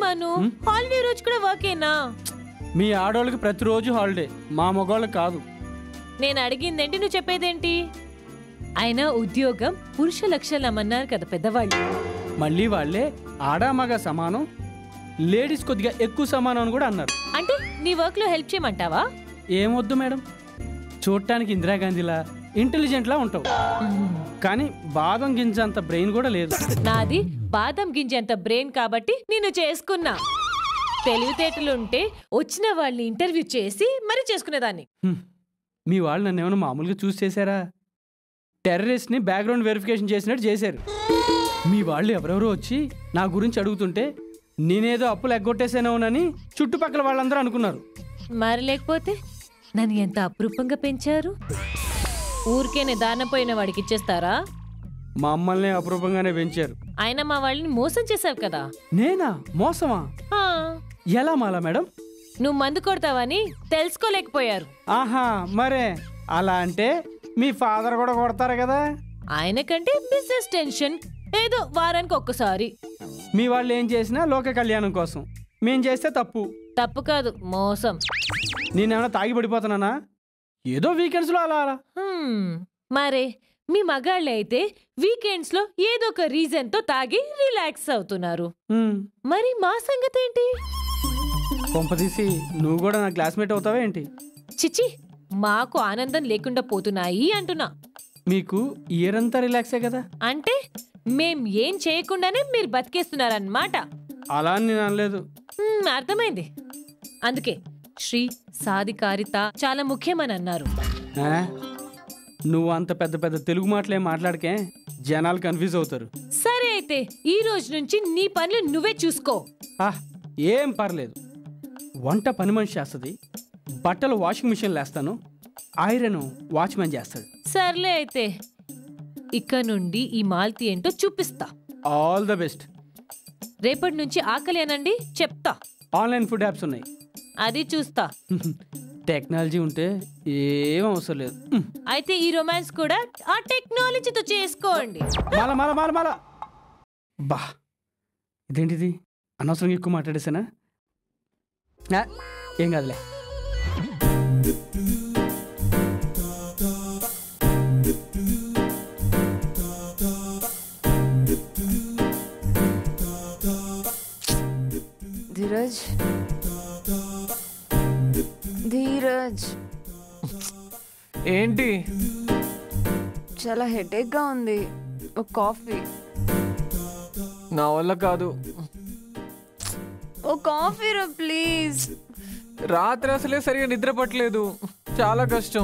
Bhanu holiday రోజు కూడా వర్కేనా మీ ఆడోళ్ళకి ప్రతిరోజు హాలిడే మా మగవాళ్ళకి కాదు నేను అడిగిందేంటి నువ్వు చెప్పేదేంటి అయినా ఉద్యోగం పురుష లక్షణం అన్నారు కదా పెద్దవాళ్ళు మళ్ళీ వాళ్ళే ఆడా మగ సమానం లేడీస్ కొద్దిగా ఎక్కువ సమానం అని కూడా అన్నారు అంటే నీ వర్క్ లో హెల్ప్ చేయమంటావా ఏమొద్దు మేడం చూడటానికి ఇందిరాగాంధీలా ఇంటెలిజెంట్లా ఉంటావు కానీ బాదం గింజ అంత బ్రెయిన్ కూడా లేదు నాది బాదం గింజంత బ్రెయిన్ కాబట్టి నేను చేసుకున్నా తెలివితేటలుంటే వచ్చిన వాళ్ళని ఇంటర్వ్యూ చేసి మరి చేసుకునేదాన్ని హ్మ్. మీ వాళ్ళు నన్ను ఏమైనా మామూలుగా చూసి చేశారా టెర్రరిస్ట్ని బ్యాక్గ్రౌండ్ వెరిఫికేషన్ చేసినట్టు చేశారు మీ వాళ్ళు ఎవరెవరో వచ్చి నా గురించి అడుగుతుంటే నేనేదో అప్పులు ఎగ్గొట్టేసానోనని చుట్టుపక్కల వాళ్ళందరూ అనుకున్నారు మరి లేకపోతే నన్ను ఎంత అపురూపంగా పెంచారు ఊరికేనే దానపోయిన వాడికి ఇచ్చేస్తారా మమ్మల్ని అపురూపంగానే పెంచారు ఆయన మా వాళ్ళని మోసం చేశావు కదా నేనా మోసమా ఆ, ఎలా మాలా మేడం నువ్వు మందు కొడతావని తెలుసుకోలేకపోయారు ఆహా మరే అలా అంటే మీ ఫాదర్ కూడా కొడతారు కదా ఆయనకంటే బిజినెస్ టెన్షన్ ఏదో వారానికి ఒక్కసారి మీ వాళ్ళు ఏం చేసినా లోక కళ్యాణం కోసం మేం చేస్తే తప్పు తప్పు కాదు మోసం నేనేమైనా తాగి పడిపోతున్నానా ఏదో వీకెండ్స్లో అలా అలా హ్మ్, మరే మీ మగాళ్ళే అయితే వీకెండ్స్ లో ఏదో ఒక రీజన్ తో తాగి రిలాక్స్ అవుతున్నారు హ్మ్. మరి మా సంగతి ఏంటి కొంపదీసి నువ్వు కూడా నా క్లాస్మేట్ అవుతావా ఏంటి చిచి మాకు ఆనందం లేకుండా పోతున్నాయి అంటున్నా మీకు ఇయర్ అంతా రిలాక్సే కదా అంటే మేం ఏం చేయకుండానే మీరు బతికేస్తున్నారన్నమాట అలా అని నేను అనలేదు హ్మ్, అర్థమైంది అందుకే శ్రీ సాధికారిత చాలా ముఖ్యమని అన్నారు ఆ? నువ్వు అంత పెద్ద పెద్ద తెలుగు మాటలే మాట్లాడకే జనాలు కన్ఫ్యూజ్ అవుతారు సరే అయితే ఈ రోజు నుంచి నీ పనులు నువ్వే చూసుకో ఆ, ఏం పర్లేదు వంట పని మనిషి చేస్తుంది బట్టలు వాషింగ్ మిషన్లో వేస్తాను ఐరన్ వాచ్మెన్ చేస్తాడు సర్లే అయితే ఇక నుండి ఈ మాల్తి ఏంటో చూపిస్తా ఆల్ ద బెస్ట్ రేపటి నుంచి ఆకలి అనండి చెప్తా ఆన్లైన్ ఫుడ్ యాప్స్ ఉన్నాయి అది చూస్తా టెక్నాలజీ ఉంటే ఏం అవసరం లేదు హ్మ్. అయితే ఈ రొమాన్స్ కూడా ఆ టెక్నాలజీతో చేసుకోండి మాల మాల మాల మాల బా ఇదేంటిది అనవసరంగా ఎక్కువ మాట్లాడేసానా ఆ, ఏం కాదులే ధీరజ్ ధీరజ్ ఏంటి చాలా హెడేక్ గా ఉంది ఒక కాఫీ నా వల్ల కాదు ఓ కాఫీ రా ప్లీజ్ రాత్రి అసలే సరిగా నిద్ర పట్టలేదు చాలా కష్టం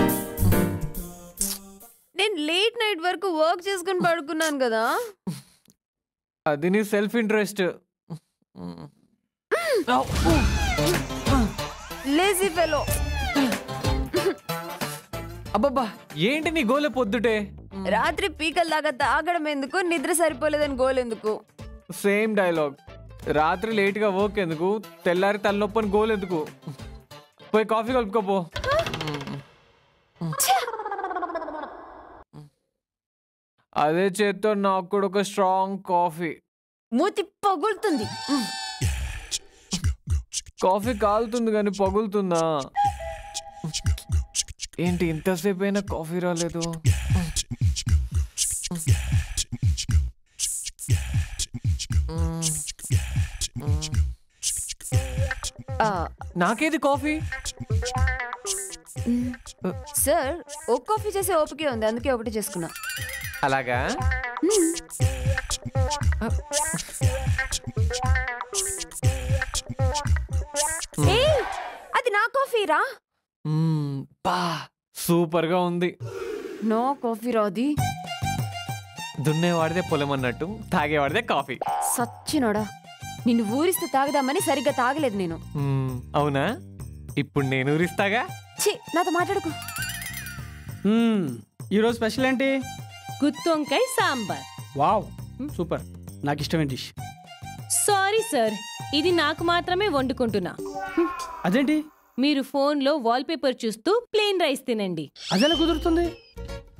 నేను లేట్ నైట్ వరకు వర్క్ చేసుకుని పడుకున్నాను కదా అది నీ సెల్ఫ్ ఇంట్రెస్ట్ లేజీ ఫెలో అబ్బబ్బా ఏంటి నీ గోలే పొద్దుటే రాత్రి పీకల దాకా తాగడం ఎందుకు నిద్ర సరిపోలేదని గోల్ ఎందుకు సేమ్ డైలాగ్ రాత్రి లేట్గా వర్క్ ఎందుకు తెల్లారి తలనొప్పని గోల్ ఎందుకు పోయి కాఫీ కలుపుకోపో అదే చేత్తో నాకు కూడా ఒక స్ట్రాంగ్ కాఫీ మూతి పగులుతుంది కాఫీ కాలుతుంది కానీ పగులుతుందా ఏంటి ఇంతసేపు అయినా కాఫీ రాలేదు ఆ, నాకేది కాఫీ సార్ ఒక కాఫీ చేసే ఓపికే ఉంది అందుకే ఒకటి చేసుకున్నా అలాగా ఏయ్, అది నా కాఫీ రా మ్మ్, పా సూపర్ గా ఉంది నో కాఫీ రాది దున్నేవాడిదే పొలం అన్నట్టు తాగేవాడిదే కాఫీ సచ్చినోడా నిన్ను ఊరిస్తే తాగదామని సరిగ్గా తాగలేదు నేను మ్మ్, అవునా ఇప్పుడు నేను ఊరిస్తాగా ఛీ నాతో మాట్లాడుకో హ్మ్. ఈరోజు స్పెషల్ ఏంటి గుత్తొంకాయ సాంబార్ వావ్ సూపర్ నాకు ఇష్టమైన డిష్ సారీ సార్ ఇది నాకు మాత్రమే వండుకుంటున్నా అదేంటి మీరు ఫోన్లో వాల్పేపర్ చూస్తూ ప్లేన్ రైస్ తినండి అదెలా కుదురుతుంది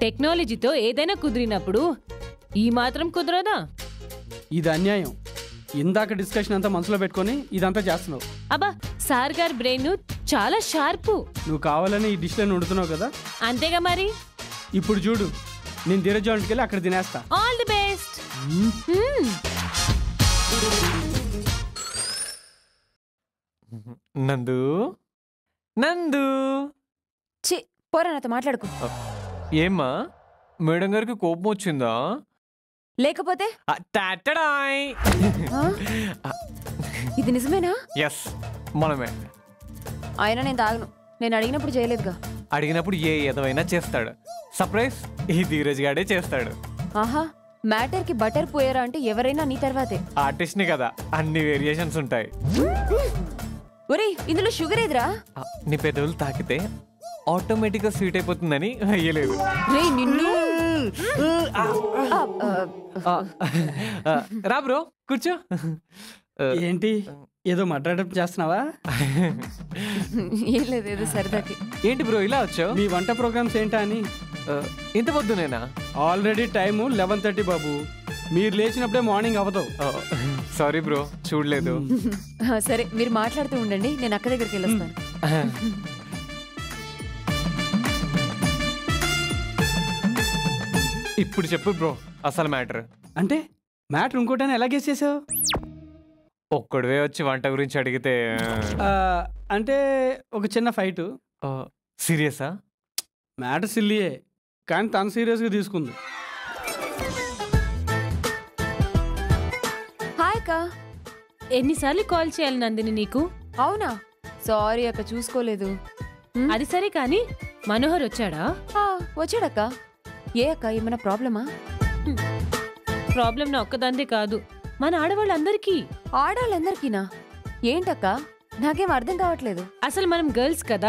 టెక్నాలజీతో ఏదైనా కుదిరినప్పుడు ఈ మాత్రం కుదరదా ఇది అన్యాయం ఇందాక డిస్కషన్ అంతా మనసులో పెట్టుకొని ఇదంతా చేస్తున్నావు అబ్బా సార్ గారి బ్రెయిన్ చాలా షార్పు నువ్వు కావాలని ఈ డిష్లో వండుతున్నావు కదా అంతేగా మరి ఇప్పుడు చూడు నేను ధీరజ్ ఇంటికి వెళ్ళి అక్కడ తినేస్తా ఆల్ ది బెస్ట్ నందు నందు చి పోరా నాతో మాట్లాడుకో ఏమ్మా మేడం గారికి కోపం వచ్చిందా లేకపోతే ఆ, టాటడాయ్ ఆ? ఇది నిజమేనా ఎస్ మనమే అయినా నేను తాగను నేను అడిగినప్పుడు చేయలేదుగా అడిగినప్పుడు ఏ ఏదైనా చేస్తాడు సర్ప్రైజ్ ఈ ధీరజ్ గాడే చేస్తాడు ఆహా మ్యాటర్ కి బటర్ పోయారా అంటే ఎవరైనా నీ తర్వాతే ఆర్టిస్ట్ ని కదా అన్ని వేరియేషన్స్ ఉంటాయి ఒరేయ్ ఇందులో షుగర్ ఏదిరా ఆ, నీ పెదవులు తాకితే ఆటోమేటిక్ గా స్వీట్ అయిపోతుందని వేయలేదు రే నిన్ను ఆ, ఆ, ఆ, రా బ్రో కూర్చో ఆ, ఏంటి ఏదో మడ్రాటం చేస్తున్నావా ఏం లేదు ఏదో సరదాకి ఏంటి బ్రో ఇలా వచ్చావు మీ వంట ప్రోగ్రామ్స్ ఏంటా అని ఆ, ఇంత పొద్దునేనా ఆల్రెడీ టైము లెవెన్ థర్టీ బాబు మీరు లేచినప్పుడే మార్నింగ్ అవ్వదు సారీ బ్రో చూడలేదు ఆ, సరే మీరు మాట్లాడుతూ ఉండండి నేను అక్క దగ్గరికి వెళ్ళొస్తాను ఇప్పుడు చెప్పు బ్రో అసలు మ్యాటర్ అంటే మ్యాటర్ ఇంకోటని ఎలా గెస్ చేసావు ఒక్కడివే వచ్చి వంట గురించి అడిగితే ఆ, అంటే ఒక చిన్న ఫైట్ సీరియసా మ్యాటర్ సిల్లియే కానీ తను సీరియస్గా తీసుకుంది హాయ్ అక్క ఎన్నిసార్లు కాల్ చేయాలి నందిని నీకు అవునా సారీ అక్క చూసుకోలేదు హ్మ్? అది సరే కానీ మనోహర్ వచ్చాడా ఆ, వచ్చాడక్క ఏ అక్క ఏమైనా ప్రాబ్లమా ప్రాబ్లం నా ఒక్కదాందే కాదు మన ఆడవాళ్ళందరికీ ఆడవాళ్ళందరికీనా ఏంటక్క నాకేం అర్థం కావట్లేదు అసలు మనం గర్ల్స్ కదా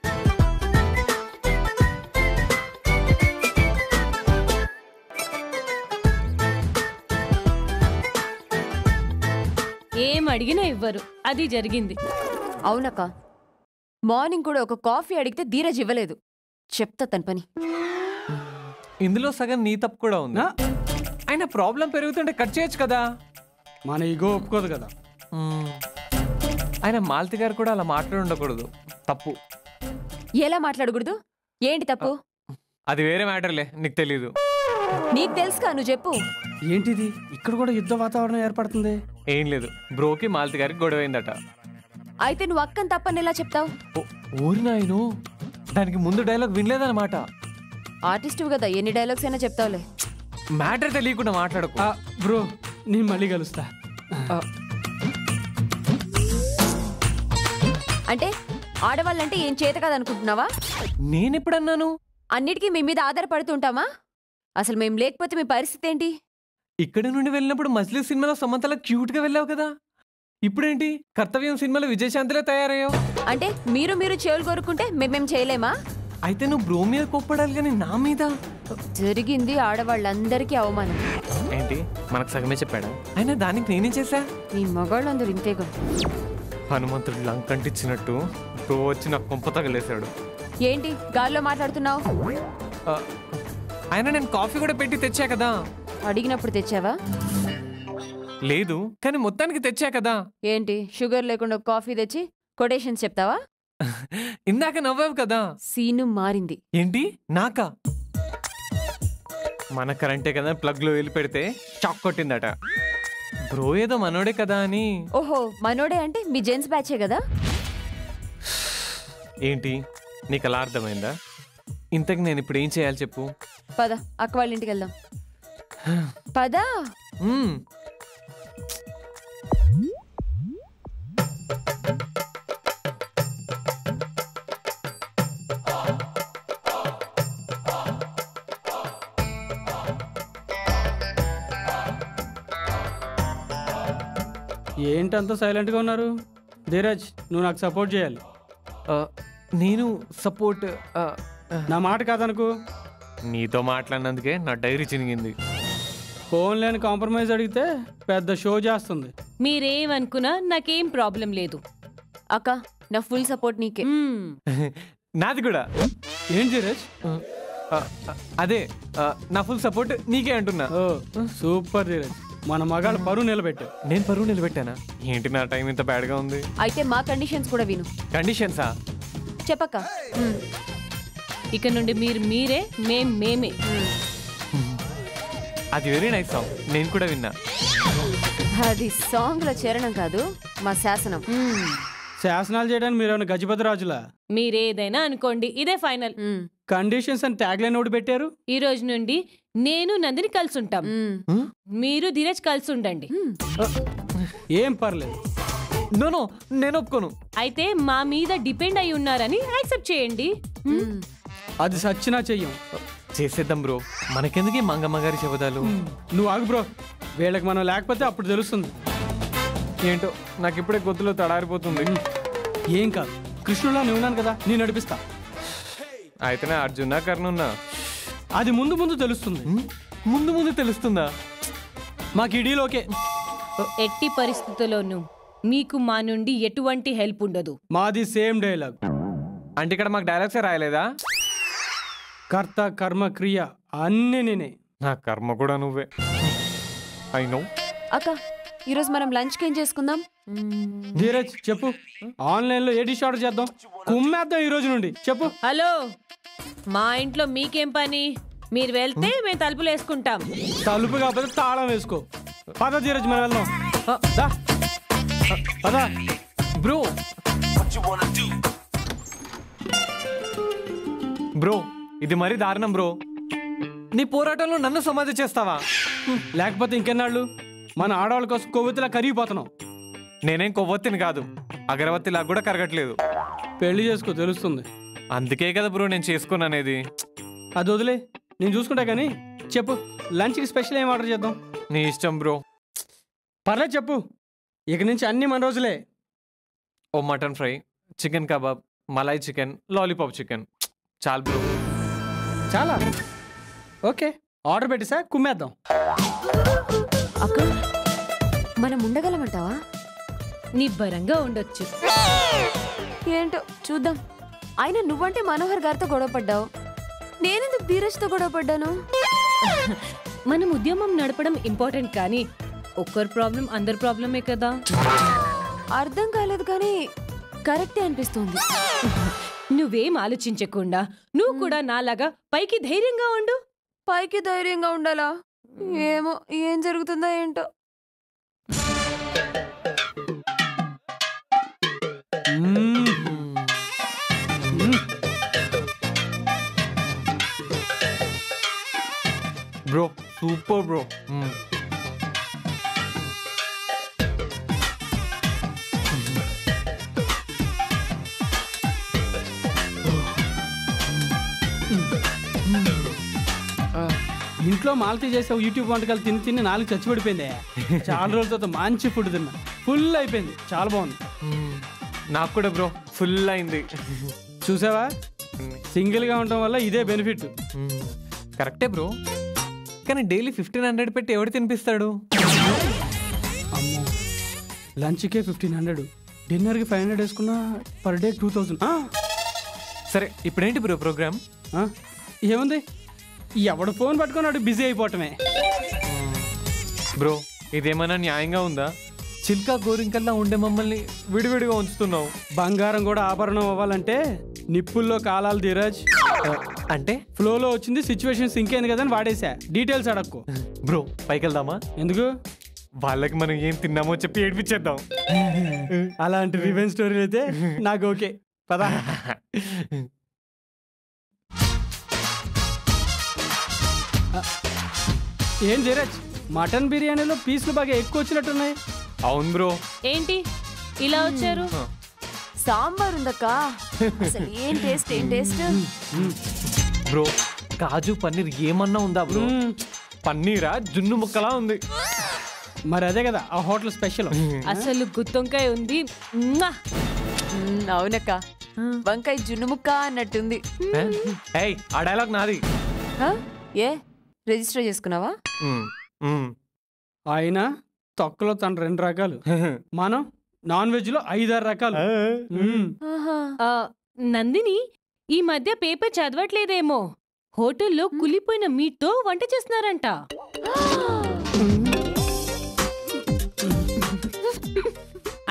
ఏం అడిగినా ఇవ్వరు అది జరిగింది అవునక్క మార్నింగ్ కూడా ఒక కాఫీ అడిగితే ధీరజ్ ఇవ్వలేదు చెప్తా తన పని ఇందులో సగం నీ తప్పు కూడా ఉంది నా? అయినా ప్రాబ్లం పెరుగుతుంటే కట్ చేయొచ్చు కదా మన ఈగో ఒప్పుకోదు కదా మ్మ్. ఆయన మాలతి గారు కూడా అలా మాట్లాడి ఉండకూడదు తప్పు ఎలా మాట్లాడకూడదు ఏంటి తప్పు అది వేరే మ్యాటర్లే నీకు తెలీదు నీకు తెలుసుగా నువ్వు చెప్పు ఏంటిది ఇక్కడ కూడా యుద్ధ వాతావరణం ఏర్పడుతుంది ఏం లేదు బ్రోకి మాలతి గారికి గొడవైందట అయితే నువ్వు అక్కని తప్పని ఎలా చెప్తావు ఓ- ఊరి నాయను దానికి ముందు డైలాగ్ వినలేదన్నమాట ఆర్టిస్ట్ కదా ఎన్ని డైలాగ్స్ అయినా చెప్తావులే మ్యాటర్ తెలియకుండా మాట్లాడకు ఆ, బ్రో నేను మళ్ళీ కలుస్తా అంటే ఆడవాళ్ళంటే ఏం చేత కాదనుకుంటున్నావా నేనెప్పుడన్నాను అన్నిటికీ మీ మీద ఆధారపడుతుంటామా అసలు మేము లేకపోతే మీ పరిస్థితి ఏంటి ఇక్కడి నుండి వెళ్ళినప్పుడు మజిలీ సినిమాలో సమంతలా క్యూట్ గా వెళ్ళావు కదా ఇప్పుడేంటి కర్తవ్యం సినిమాలో విజయశాంతిలో తయారయ్యావు అంటే మీరు మీరు చెవులు కోరుకుంటే మేమేం చేయలేమా అయితే నువ్వు బ్రో మీద కోప్పడాలి కానీ నా మీద జరిగింది ఆడవాళ్ళందరికీ అవమానం ఏంటి మనకు సగమే చెప్పాడా అయినా దానికి నేనేం చేశా మీ మగాళ్ళందరూ ఇంతేగా హనుమంతుడు లంకంటిచ్చినట్టు బ్రో వచ్చి నాకు కొంప తగలేశాడు ఏంటి గాల్లో మాట్లాడుతున్నావు ఆ, అయినా నేను కాఫీ కూడా పెట్టి తెచ్చా కదా అడిగినప్పుడు తెచ్చావా లేదు కానీ మొత్తానికి తెచ్చా కదా ఏంటి షుగర్ లేకుండా ఒక కాఫీ తెచ్చి కొటేషన్స్ చెప్తావా ఇందాక నవ్వావు కదా సీను మారింది ఏంటి నాకా మన కరెంటే కదా ప్లగ్ లో వెళ్ళి పెడితే షాక్ కొట్టిందట బ్రో ఏదో మనోడే కదా అని ఓహో మనోడే అంటే మీ జెంట్స్ బ్యాచే కదా ఏంటి నీకు అలా అర్థమైందా ఇంతకు నేను ఇప్పుడు ఏం చేయాలి చెప్పు పద అక్క వాళ్ళ ఇంటికి వెళ్దాం పదా మ్మ్. ఏంటంత సైలెంట్గా ఉన్నారు ధీరజ్ నువ్వు నాకు సపోర్ట్ చేయాలి ఆ, నేను సపోర్ట్ ఆ, ఆ, నా మాట కాదనుకో నీతో మాట్లాడినందుకే నా డైరీ చినిగింది ఫోన్ లేని కాంప్రమైజ్ అడిగితే పెద్ద షో చేస్తుంది మీరేమనుకున్నా నాకేం ప్రాబ్లం లేదు అక్క నా ఫుల్ సపోర్ట్ నీకే మ్మ్. నాది కూడా ఏం ధీరజ్ ఆ, ఆ, అదే ఆ, నా ఫుల్ సపోర్ట్ నీకే అంటున్నా ఓ సూపర్ ధీరజ్ మన మగాళ్ళ పరువు నిలబెట్టావు నేను పరువు నిలబెట్టానా ఏంటి నా టైం ఇంత బ్యాడ్గా ఉంది అయితే మా కండిషన్స్ కూడా విను కండిషన్సా చెప్పక్క మ్మ్. ఇక నుండి మీరు మీరే మేం మేమే అది వెరీ నైస్ సాంగ్ నేను కూడా విన్నా అది సాంగ్ లో చేరడం కాదు మా శాసనం మ్మ్. శాసనాలు చేయడానికి మీరు ఏమైనా గజపతి రాజులా మీరేదైనా అనుకోండి ఇదే ఫైనల్ మ్మ్. కండిషన్స్ అని ట్యాగ్ లైన్ ఒకటి పెట్టారు ఈ రోజు నుండి నేను నందిని కలిసి ఉంటాం మ్మ్. మీరు ధీరజ్ కలిసి ఉండండి ఏం పర్లేదు నో నో నేను ఒప్పుకోను అయితే మా మీద డిపెండ్ అయి ఉన్నారని యాక్సెప్ట్ చేయండి మ్మ్. అది సచ్చినా చెయ్యం చేసేద్దాం బ్రో మనకెందుకు ఈ మంగమ్మ గారి శబదాలు నువ్వు ఆగు బ్రో వీళ్ళకి మనం లేకపోతే అప్పుడు తెలుస్తుంది ఏంటో నాకు ఇప్పుడే గొంతులో తడారిపోతుంది ఏం కాదు కృష్ణులా నేను ఉన్నాను కదా నేను నడిపిస్తా అయితే నా అర్జున కర్ణున్నా అది ముందు ముందు తెలుస్తుంది హ్మ్? ముందు ముందు తెలుస్తుందా మాకు ఈ డీల్ ఓకే ఎట్టి పరిస్థితుల్లోనూ మీకు మా నుండి ఎటువంటి హెల్ప్ ఉండదు మాది సేమ్ డైలాగ్ అంటే ఇక్కడ మాకు డైలాగ్సే రాయలేదా కర్త కర్మ క్రియ అన్నీ నేనే నా కర్మ కూడా నువ్వే ఐ నో అక్క ఈరోజు మనం లంచ్కి ఏం చేసుకుందాం ధీరజ్ చెప్పు ఆన్లైన్ లో ఏ డిష్ ఆర్డర్ చేద్దాం కుమ్మేద్దాం ఈ రోజు నుండి చెప్పు హలో మా ఇంట్లో మీకేం పని మీరు వెళ్తే మేము తలుపులు వేసుకుంటాం తలుపు కాకపోతే తాళం వేసుకో పద ధీరజ్ మనం వెళ్దాం ఆ, దా. ఆ, పద బ్రో బ్రో ఇది మరీ దారుణం బ్రో నీ పోరాటంలో నన్ను సమాధి చేస్తావా లేకపోతే ఇంకెన్నాళ్ళు మన ఆడవాళ్ళ కోసం కొవ్వొత్తిలా కరిగిపోతున్నాం నేనేం కొవ్వొత్తిని కాదు అగరవత్తిలా కూడా కరగట్లేదు పెళ్లి చేసుకో తెలుస్తుంది అందుకే కదా బ్రో నేను చేసుకోను అనేది అది వదిలే నేను చూసుకుంటా కానీ చెప్పు లంచ్కి స్పెషల్ ఏం ఆర్డర్ చేద్దాం నీ ఇష్టం బ్రో పర్లేదు చెప్పు ఇక నుంచి అన్ని మన రోజులే ఓ mutton fry chicken kebab malai chicken lollipop chicken చాలు బ్రో చాలా ఓకే ఆర్డర్ పెట్టేసా కుమ్మేద్దాం అక్క మనం ఉండగలమంటావా నిబ్బరంగా ఉండొచ్చు ఏంటో చూద్దాం అయినా నువ్వంటే మనోహర్ గారితో గొడవ పడ్డావు నేనెందుకు ధీరజ్తో గొడవ పడ్డాను మనం ఉద్యమం నడపడం ఇంపార్టెంట్ కానీ ఒక్కరి ప్రాబ్లం అందరి ప్రాబ్లమే కదా అర్థం కాలేదు కానీ కరెక్టే అనిపిస్తుంది నువ్వేం ఆలోచించకుండా నువ్వు కూడా నాలాగా పైకి ధైర్యంగా ఉండు పైకి ధైర్యంగా ఉండాలా ఏమో ఏం జరుగుతుందో ఏంటో hmm. Hmm. Bro super bro ఆ, ఇంట్లో మాలతీ చేసే యూట్యూబ్ వంటకాలు తిని తిని నాలుగు చచ్చిపడిపోయింది చాలా రోజుల తర్వాత మంచి ఫుడ్ తిన్నా ఫుల్ అయిపోయింది చాలా బాగుంది నాకు కూడా బ్రో ఫుల్ అయింది చూసావా సింగిల్ గా ఉండటం వల్ల ఇదే బెనిఫిట్ కరెక్టే బ్రో కానీ డైలీ ఫిఫ్టీన్ హండ్రెడ్ పెట్టి ఎవడు తినిపిస్తాడు అమ్మో లంచ్కే ఫిఫ్టీన్ హండ్రెడ్ డిన్నర్కి ఫైవ్ హండ్రెడ్ వేసుకున్నా పర్ డే టూ థౌజండ్ సరే ఇప్పుడేంటి బ్రో ప్రోగ్రామ్ ఏముంది ఎవడు ఫోన్ పట్టుకున్నాడు బిజీ అయిపోవటమే బ్రో ఇదేమైనా న్యాయంగా ఉందా చిల్కా గోరింకల్లా ఉండే మమ్మల్ని విడివిడిగా ఉంచుతున్నావు బంగారం కూడా ఆభరణం అవ్వాలంటే నిప్పుల్లో కాలాలి ధీరజ్ అంటే ఫ్లోలో వచ్చింది సిచ్యువేషన్ సింక్ అయింది కదా అని వాడేసా డీటెయిల్స్ అడక్కు బ్రో పైకి వెళ్దామా ఎందుకు వాళ్ళకి మనం ఏం తిన్నామో చెప్పి ఏడిపించేద్దాం అలాంటి రివెంజ్ స్టోరీ అయితే నాకు ఓకే పదా ఏం ధీరజ్ మటన్ బిర్యానీలో పీసులు బాగా ఎక్కువ వచ్చినట్టున్నాయి అవును బ్రో ఏంటి ఇలా వచ్చారు సాంబార్ ఉందక్క అసలు ఏం టేస్ట్ ఏం టేస్ట్ బ్రో కాజు పన్నీర్ ఏమన్నా ఉందా బ్రో మ్మ్. పన్నీరా జున్ను ముక్కలా ఉంది మరి అదే కదా ఆ హోటల్ స్పెషల్ అసలు గుత్తొంకాయ ఉంది మ్వా! మ్మ్, అవునక్క వంకాయ జున్ను ముక్క అన్నట్టుంది ఏయ్ ఆ డైలాగ్ నాది హ? ఏ రిజిస్టర్ చేసుకున్నావా మ్మ్, మ్మ్. అయినా తొక్కలో తన రెండు రకాలు మనం నాన్ వెజ్ లో ఐదారు రకాలు మ్మ్. ఆహా. ఆ, నందిని ఈ మధ్య పేపర్ చదవట్లేదేమో హోటల్లో కులిపోయిన మీట్తో వంట చేస్తున్నారంట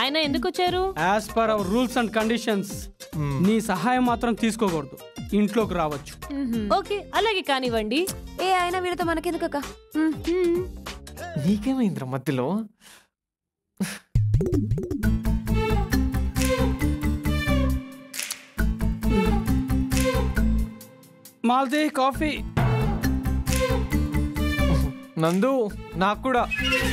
ఆయన ఎందుకు వచ్చారు as per our rules and conditions నీ సహాయం మాత్రం తీసుకోకూడదు ఇంట్లోకి రావచ్చు ఓకే అలాగే కానివ్వండి ఏ అయినా వీళ్ళతో మనకెందుకక్క మ్. నీకేమైందిరా మధ్యలో మాల్దీ కాఫీ నందు నాకు కూడా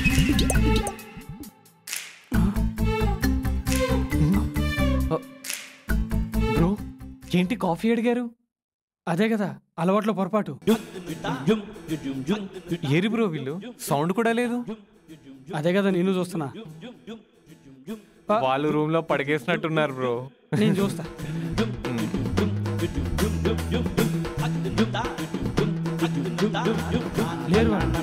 బ్రో ఏంటి కాఫీ అడిగారు అదే కదా అలవాట్లో పొరపాటు ఏరి బ్రో వీళ్ళు సౌండ్ కూడా లేదు అదే కదా నేను చూస్తున్నా వాళ్ళు రూమ్ లో పడిగేసినట్టున్నారు బ్రో నేను చూస్తా లేరు వాళ్ళు.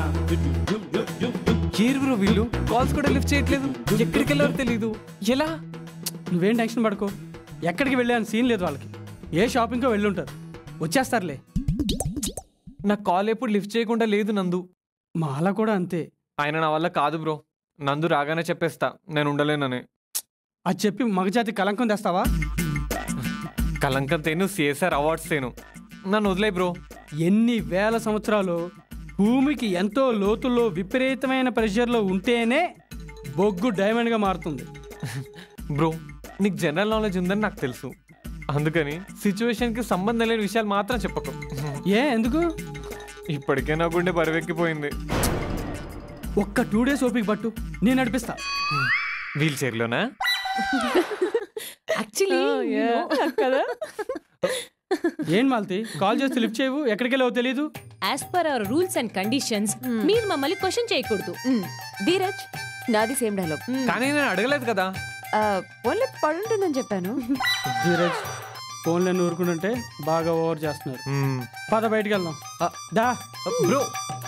ఏరి బ్రో వీళ్ళు కాల్స్ కూడా లిఫ్ట్ చేయట్లేదు ఎక్కడికి వెళ్ళారో తెలీదు ఎలా నువ్వేం టెన్షన్ పడుకో ఎక్కడికి వెళ్ళాను సీన్ లేదు వాళ్ళకి ఏ షాపింగ్కో వెళ్ళుంటారు వచ్చేస్తారులే నా కాల్ ఎప్పుడు లిఫ్ట్ చేయకుండా లేదు నందు మాల కూడా అంతే ఆయన నా వల్ల కాదు బ్రో నందు రాగానే చెప్పేస్తా నేను ఉండలేనని అది చెప్పి మగజాతి కలంకం తెస్తావా కలంకం తేను సిఎస్ఆర్ అవార్డ్స్ తేను నన్ను వదిలే బ్రో ఎన్ని వేల సంవత్సరాలు భూమికి ఎంతో లోతుల్లో విపరీతమైన ప్రెషర్లో ఉంటేనే బొగ్గు డైమండ్గా మారుతుంది బ్రో నీకు జనరల్ నాలెడ్జ్ ఉందని నాకు తెలుసు అందుకని సిచ్యువేషన్కి సంబంధం లేని విషయాలు మాత్రం చెప్పకు ఏ ఎందుకు ఇప్పటికే నా గుండె బరువెక్కిపోయింది ఒక్క టూ డేస్ ఓపిక పట్టు నేను నడిపిస్తా వీల్ చైర్లోనా యాక్చువల్లీ కదా ఏం మాల్తి కాల్ చేస్తే లిఫ్ట్ చేయవు ఎక్కడికి వెళ్ళావో తెలీదు as per our rules and conditions మీరు మమ్మల్ని క్వశ్చన్ చేయకూడదు మ్. ధీరజ్ నాది సేమ్ డైలాగ్ కానీ నేను అడగలేదు కదా ఓన్లీ పడుంటుందని చెప్పాను ధీరజ్ ఫోన్లో ఊరుకుంటుంటే బాగా ఓవర్ చేస్తున్నారు మ్మ్. పద బయటికి వెళ్దాం ఆ, దా బ్రో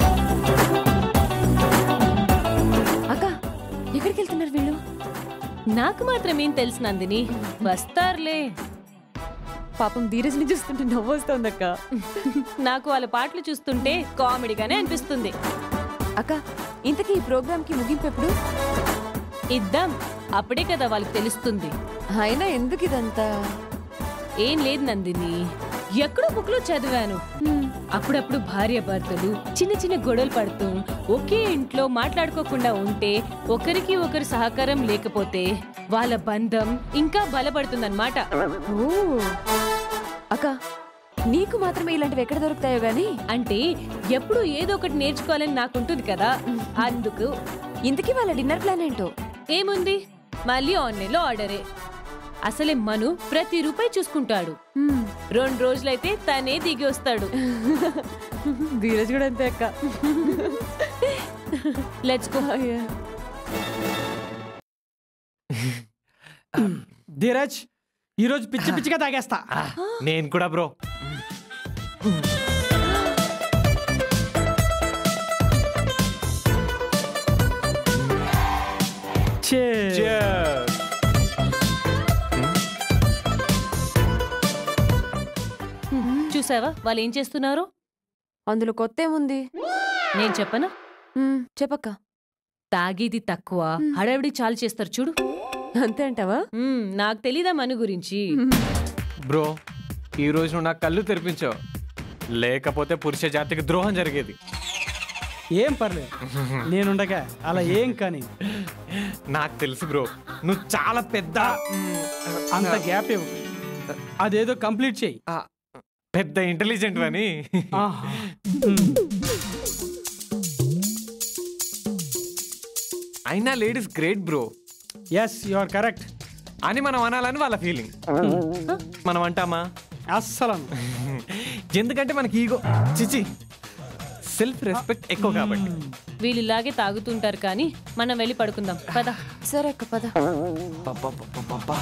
అక్క ఎక్కడికి వెళ్తున్నారు వీళ్ళు నాకు మాత్రం ఏం తెలుసు నందిని వస్తారులే పాపం ధీరజ్ని చూస్తుంటే నవ్వు వస్తుంది అక్క నాకు వాళ్ళ పాటలు చూస్తుంటే కామెడీగానే అనిపిస్తుంది అక్క ఇంతకీ ఈ ప్రోగ్రామ్ కి ముగింపు ఎప్పుడు ఇద్దాం అప్పుడే కదా వాళ్ళకి తెలుస్తుంది అయినా ఎందుకు ఇదంతా ఏం లేదు నందిని ఎక్కడో బుక్ లో చదివాను అప్పుడప్పుడు భార్య భర్తలు చిన్న చిన్న గొడవలు పడుతూ ఒకే ఇంట్లో మాట్లాడుకోకుండా ఉంటే ఒకరికి ఒకరు సహకారం లేకపోతే వాళ్ళ బంధం ఇంకా బలపడుతుందన్నమాట ఓ అక్క నీకు మాత్రమే ఇలాంటివి ఎక్కడ దొరుకుతాయో గానీ అంటే ఎప్పుడు ఏదో ఒకటి నేర్చుకోవాలని నాకుంటుంది కదా అందుకు ఇంతకీ వాళ్ళ డిన్నర్ ప్లాన్ ఏంటో ఏముంది మళ్ళీ ఆన్లైన్లో ఆర్డరే అసలే మను ప్రతి రూపాయి చూసుకుంటాడు మ్మ్. రెండు రోజులైతే తనే దిగి వస్తాడు ధీరజ్ కూడా అంతే అక్క లెట్స్ గో ధీరజ్ ఈరోజు పిచ్చి పిచ్చిగా తాగేస్తా నేను కూడా బ్రో Cheers. చూసావా వాళ్ళు ఏం చేస్తున్నారు అందులో కొత్త ఏముంది నేను చెప్పనా మ్మ్, చెప్పక్క తాగేది తక్కువ హడావిడి చాలు చేస్తారు చూడు అంతే అంటావా మ్మ్, నాకు తెలీదా మను గురించి బ్రో ఈ రోజు నువ్వు నాకు కళ్ళు తెరిపించావు లేకపోతే పురుష జాతికి ద్రోహం జరిగేది ఏం పర్లేదు నేనుండగా అలా ఏం కానీ నాకు తెలుసు బ్రో నువ్వు చాలా పెద్ద అంత గ్యాప్ ఇవ్వు అదేదో కంప్లీట్ చేయి ఆ, పెద్ద ఇంటెలిజెంట్ అని ఆహా. అయినా ladies great bro yes you are correct అని మనం అనాలని వాళ్ళ ఫీలింగ్ మనం అంటామా అస్సలు ఎందుకంటే మనకి ఈగో చిచి సెల్ఫ్ రెస్పెక్ట్ ఎక్కువ కాబట్టి వీళ్ళు ఇలాగే తాగుతుంటారు కానీ మనం వెళ్ళి పడుకుందాం పద సరే అక్క పద పబ్బబ్బబ్బబ్బబ్బా.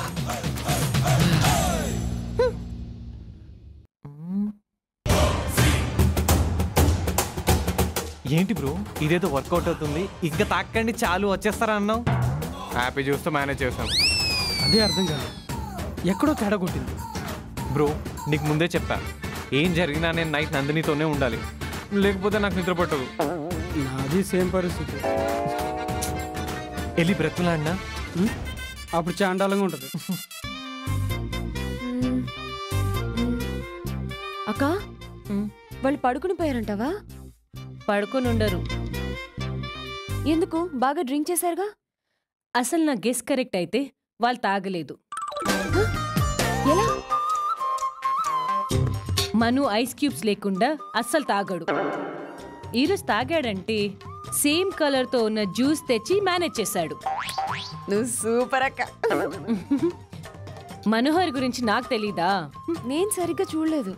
ఏంటి బ్రో ఇదేదో వర్కౌట్ అవుతుంది ఇంకా తాకండి చాలు వచ్చేస్తారా అన్నావు హ్యాపీ చూస్తూ మేనేజ్ చేసాం అదే అర్థం కాదు ఎక్కడో తేడా కొట్టింది బ్రో నీకు ముందే చెప్పా ఏం జరిగినా నేను నైట్ నందినితోనే ఉండాలి లేకపోతే నాకు నిద్ర పట్టదు నాది సేమ్ పరిస్థితి వెళ్ళి బ్రతులాడినా ఉం? అప్పుడు చాండాలంగా ఉంటుంది మ్మ్. మ్మ్. అక్క ఉమ్, వాళ్ళు పడుకుని పోయారంటావా పడుకొని ఉండరు ఎందుకు బాగా డ్రింక్ చేశారుగా అసలు నా గెస్ కరెక్ట్ అయితే వాళ్ళు తాగలేదు ఎలా మను ఐస్ క్యూబ్స్ లేకుండా అస్సలు తాగడు ఈరోజు తాగాడంటే సేమ్ కలర్తో ఉన్న జ్యూస్ తెచ్చి మేనేజ్ చేశాడు నువ్వు సూపర్ అక్క మనోహర్ గురించి నాకు తెలీదా నేను సరిగ్గా చూడలేదు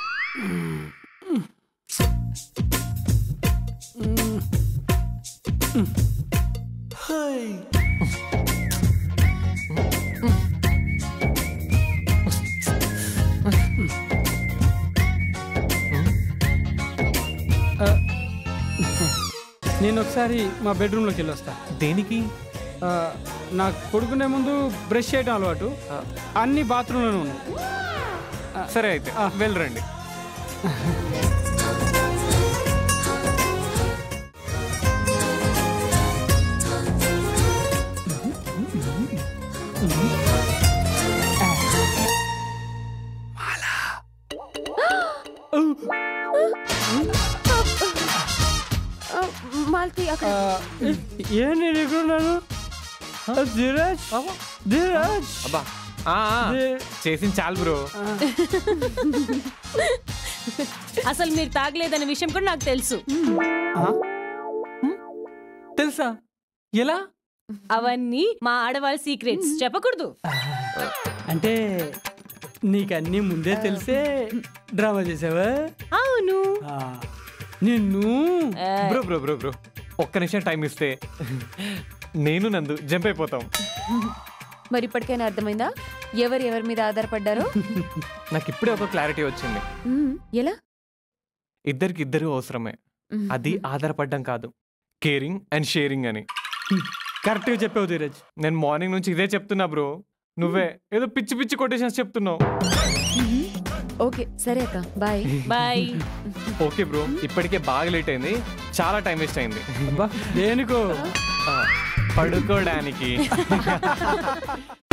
నేను ఒకసారి మా బెడ్రూమ్లోకి వెళ్ళి వస్తా దేనికి ఆ, నాకు పడుకునే ముందు బ్రష్ చేయడం అలవాటు అన్ని బాత్రూంలోనే ఉన్నాయి సరే అయితే వెళ్ళరండి ఆ, మాలతి అక్కడ ఆ, ఏం నేను ఎక్కడ ఉన్నాను ఆ, ధీరజ్ ధీరజ్ అబ్బా ఆ, ఆ, ధీ- చేసింది చాలు బ్రో అసలు మీరు తాగలేదనే విషయం కూడా నాకు తెలుసు ఆ, తెలుసా ఎలా అవన్నీ మా ఆడవాళ్ళ సీక్రెట్స్ చెప్పకూడదు అంటే నీకు అన్నీ ముందే తెలిసే డ్రామా చేసావా అవును ఆ, నిన్ను బ్రో బ్రో బ్రో బ్రో ఒక్క నిమిషం టైం ఇస్తే నేను నందు జంప్ అయిపోతాం మరి ఇప్పటికైనా అర్థమైందా ఎవరు ఎవరి మీద ఆధారపడ్డారో నాకు ఇప్పుడే ఒక క్లారిటీ వచ్చింది మ్మ్. ఎలా ఇద్దరికి ఇద్దరు అవసరమే అది ఆధారపడడం కాదు కేరింగ్ అండ్ షేరింగ్ అని కరెక్ట్గా చెప్పావు ధీరజ్ నేను మార్నింగ్ నుంచి ఇదే చెప్తున్నా బ్రో నువ్వే ఏదో పిచ్చి పిచ్చి కొటేషన్స్ చెప్తున్నావు ఓకే సరే అక్క బాయ్ బాయ్ ఓకే బ్రో ఇప్పటికే బాగా లేట్ అయింది చాలా టైం వేస్ట్ అయింది అబ్బా దేనికో ఆ, పడుకోవడానికి